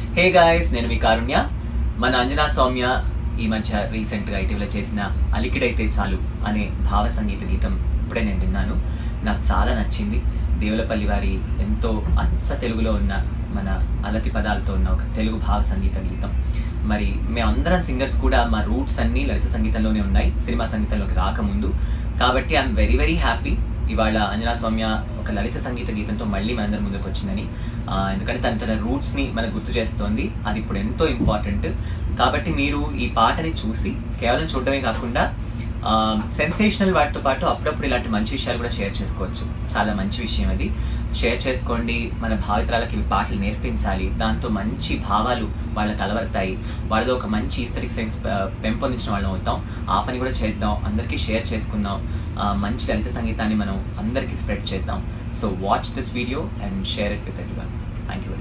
hey guys నేను మీ కారుణ్య మన అంజనా సౌమ్య ఈ మధ్య రీసెంట్ గా ఇటీవల చేసిన అలికిడైతే చాలు అనే భావ సంగీత గీతం ఇప్పుడే నేను విన్నాను నాకు చాలా నచ్చింది దేవులపల్లి వారి ఎంతో అచ్చ తెలుగులో ఉన్న మన అలతి పదాలతో ఉన్న ఒక తెలుగు భావ సంగీత గీతం మరి మేమందరం సింగర్స్ కూడా మా రూట్స్ అన్ని లలిత సంగీతంలోనే ఉన్నాయి సినిమా సంగీతంలోకి రాకముందు కాబట్టి ఐఎమ్ వెరీ వెరీ హ్యాపీ ఇవాళ అంజనా సౌమ్య ఒక లలిత సంగీత గీతంతో మళ్ళీ మనందరి ముందుకు వచ్చిందని ఆ, ఎందుకంటే తన తన రూట్స్ ని మనకు గుర్తు చేస్తోంది అది ఇప్పుడు ఎంతో ఇంపార్టెంట్ కాబట్టి మీరు ఈ పాటని చూసి కేవలం చూడటమే కాకుండా సెన్సేషనల్ వాటితో పాటు అప్పుడప్పుడు ఇలాంటి మంచి విషయాలు కూడా షేర్ చేసుకోవచ్చు చాలా మంచి విషయం అది షేర్ చేసుకోండి మన భావితరాలకి ఇవి పాటలు నేర్పించాలి దాంతో మంచి భావాలు వాళ్ళకి అలవడతాయి వాళ్ళతో ఒక మంచి ఈస్థెటిక్ సెన్స్ పెంపొందించిన వాళ్ళం అవుతాం ఆ పని కూడా చేద్దాం అందరికీ షేర్ చేసుకుందాం ఆ, మంచి లలిత సంగీతాన్ని మనం అందరికీ స్ప్రెడ్ చేద్దాం so watch this video and share it with everyone thank you